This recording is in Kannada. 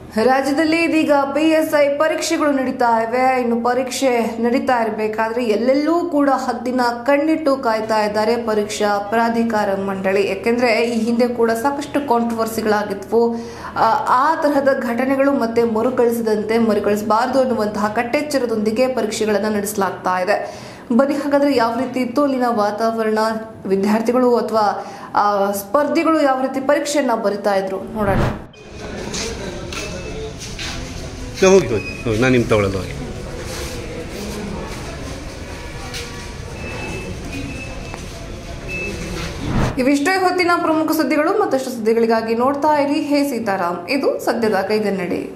ರಾಜ್ಯದಲ್ಲಿ ಇದೀಗ ಪಿಎಸ್ಐ ಪರೀಕ್ಷೆಗಳು ನಡೀತಾ ಇವೆ ಇನ್ನು ಪರೀಕ್ಷೆ ನಡೀತಾ ಇರಬೇಕಾದ್ರೆ ಎಲ್ಲೆಲ್ಲೂ ಕೂಡ ಹದ್ದಿನ ಕಣ್ಣಿಟ್ಟು ಕಾಯ್ತಾ ಇದ್ದಾರೆ ಪರೀಕ್ಷಾ ಪ್ರಾಧಿಕಾರ ಮಂಡಳಿ ಯಾಕೆಂದ್ರೆ ಈ ಹಿಂದೆ ಕೂಡ ಸಾಕಷ್ಟು ಕಾಂಟ್ರವರ್ಸಿಗಳಾಗಿದ್ವು ಆ, ಆ ತರಹದ ಘಟನೆಗಳು ಮತ್ತೆ ಮರುಕಳಿಸದಂತೆ ಮರುಕಳಿಸಬಾರದು ಅನ್ನುವಂತಹ ಕಟ್ಟೆಚ್ಚರದೊಂದಿಗೆ ಪರೀಕ್ಷೆಗಳನ್ನು ನಡೆಸಲಾಗ್ತಾ ಇದೆ ಬನ್ನಿ ಹಾಗಾದ್ರೆ ಯಾವ ರೀತಿ ಇತ್ತು ಅಲ್ಲಿನ ವಾತಾವರಣ ವಿದ್ಯಾರ್ಥಿಗಳು ಅಥವಾ ಸ್ಪರ್ಧಿಗಳು ಯಾವ ರೀತಿ ಪರೀಕ್ಷೆಯನ್ನ ಬರಿತಾ ಇದ್ರು ನೋಡೋಣ ಇಲ್ಲ, ಹೋಗಿ ಹೋಗಿ ಹೋಗಿ ನಾನು ನಿಮ್ಮ ತಗೊಳ್ಳೋದು ಹೋಗಿ ಇವಿಷ್ಟೇ ಹೊತ್ತಿನ ಪ್ರಮುಖ ಸುದ್ದಿಗಳು ಮತ್ತಷ್ಟು ಸುದ್ದಿಗಳಿಗಾಗಿ ನೋಡ್ತಾ ಇರಿ ಹೇ ಸೀತಾರಾಮ್ ಇದು ಸದ್ಯದ ಕೈಗನ್ನಡಿ